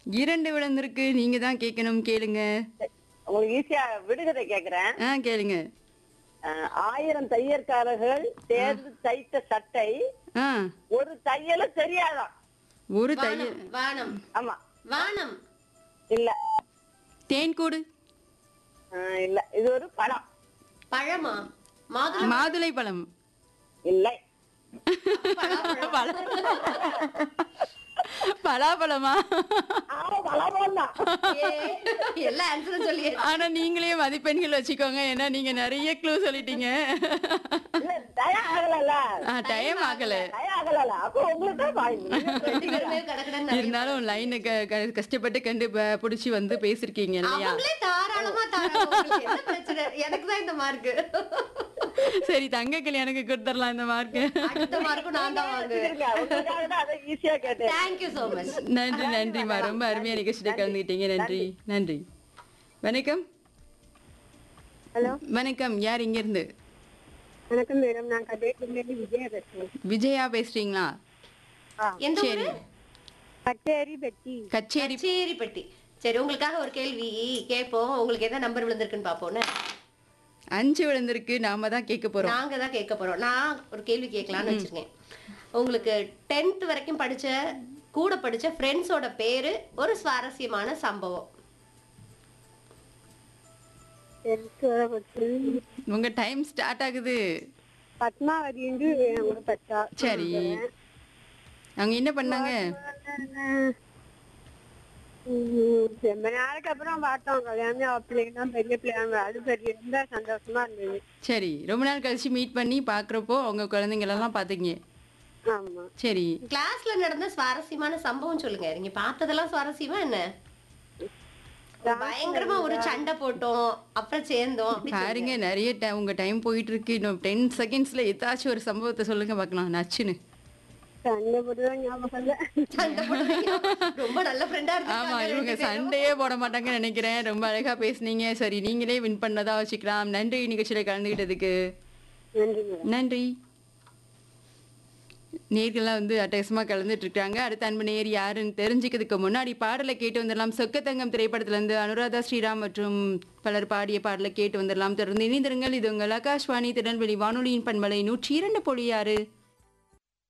இரண்டு விழுந்திருக்கு நீங்க தான் கேட்கணும் கேளுங்க உங்களுக்கு ஈஸியா விடுகதை கேக்குறேன் ஆ கேளுங்க அஹ், ஆயிரம் தையற்காரர்கள் தேர்ந்து தைத்த சட்டை ஆ ஒரு தையலும் தெரியாதாம் ஒரு தையல் வானம் ஆமா வானம் இல்ல தேன்கூடு அஹ், இல்ல இது ஒரு பழம் பழமா மாதுளை மாதுளை பழம் இல்லை பழம் பலாப்பழமா ஆமா பழம் தான் ஏ, எல்லா ஆன்சரும் சொல்லியே ஆனா நீங்களே மதிப்பெண்கள் வச்சுக்கோங்க ஏன்னா நீங்க நிறைய க்ளூ சொல்லிட்டீங்க இல்ல டயம் ஆகல டைம் ஆகல டயம் ஆகல அப்ப உங்களுக்கு தான் பாருங்க ரெண்டு பேருமே கடகடன்னு இருந்தாலும் லைனு கஷ்டப்பட்டு கண்டு ப- புடிச்சு வந்து பேசிருக்கீங்க இல்லையா அவங்களே தாராளமா தாராளமா உங்களுக்கு என்ன பிரச்சனை எனக்கு தான் இந்த மார்க் சரி தங்க கல்யாணுக்கு கொடுத்துடலாம் இந்த மார்க் அடுத்த மார்க்கும் நான் தான் வாங்குவேன் உங்களுக்காக தான் அதை ஈஸியா கேட்டேன் தேங்க்யூ சோ மச் நன்றி நன்றிம்மா ரொம்ப அருமையா நிகழ்ச்சியில கலந்துக்கிட்டீங்க நன்றி நன்றி வணக்கம் ஹலோ வணக்கம் யார் இங்க இருந்து வணக்கம் மேடம் நான் கதையிலிருந்து விஜயா பேசுறேன் விஜயா பேசுறீங்களா எந்த சரி ஊரு கச்சேரி பெட்டி கச்சேரி கச்சேரிப்பட்டி சரி உங்களுக்காக ஒரு கேள்வி கேட்போம் உங்களுக்கு எந்த நம்பர் விழுந்திருக்குன்னு பாப்போம்னு அஞ்சு விழுந்திருக்கு நாம தான் கேட்க போறோம் நாங்க தான் கேட்க போறோம் நான் ஒரு கேள்வி கேட்கலாம்னு வச்சிருக்கேன் உங்களுக்கு டென்த் வரைக்கும் படிச்ச கூட படிச்ச ஃப்ரெண்ட்ஸோட பேரு ஒரு சுவாரஸ்யமான சம்பவம் எனக்கு வந்து உங்க டைம் ஸ்டார்ட் ஆகுது பத்மாவதி என்று ஒரு பச்சா சரி அவங்க என்ன பண்ணாங்க உம், ரொம்ப நாளைக்கு அப்புறம் பார்த்தோம் கல்யாணம் அவ பிள்ளைங்க பெரிய பிள்ளைங்க அது பெரிய ரொம்ப சந்தோஷமா இருந்தது சரி ரொம்ப நாள் கழிச்சு மீட் பண்ணி பாக்குறப்போ அவங்க குழந்தைங்களெல்லாம் பாத்தீங்க ஆமா சரி கிளாஸ்ல நடந்த சுவாரஸ்யமான சம்பவம் சொல்லுங்க நீங்க பார்த்ததெல்லாம் சுவாரஸ்யமா என்ன பயங்கரமா ஒரு சண்டை போட்டோம் அப்புறம் சேர்ந்தோம் அப்படி பாருங்க நிறைய ti- உங்க டைம் போயிட்டு இருக்கு இன்னும் டென் செகண்ட்ஸ்ல ஏதாச்சும் ஒரு சம்பவத்தை சொல்லுங்க பார்க்கலாம் நச்சுன்னு சண்டை போட்டுதான் ஞாபகம் இல்ல சண்டை போடுறீங்க. ரொம்ப நல்ல ஃப்ரெண்டா ஆமா இருக்காங்க இவங்க சண்டையே போட மாட்டாங்கன்னு நினைக்கிறேன் ரொம்ப அழகா பேசுனீங்க சரி நீங்களே வின் பண்ணதா வச்சுக்கலாம் நன்றி நிகழ்ச்சியில கலந்துகிட்டதுக்கு நன்றி மேடம் நன்றி நேர்கள்லாம் வந்து அட்டகாசமா கலந்துட்டு இருக்காங்க அடுத்த அன்பு நேர் யாருன்னு தெரிஞ்சுக்கிறதுக்கு முன்னாடி பாடலை கேட்டு வந்துடலாம் சொக்கத்தங்கம் திரைப்படத்துல இருந்து அனுராதா ஸ்ரீராம் மற்றும் பலர் பாடிய பாடலை கேட்டு வந்துடலாம் தொடர்ந்து இணைந்திருங்கள் இது உங்கள் ஆகாஷ்வாணி திருநெல்வேலி வானொலியின் பண்பலை நூற்றி இரண்டு புள்ளி ஆறு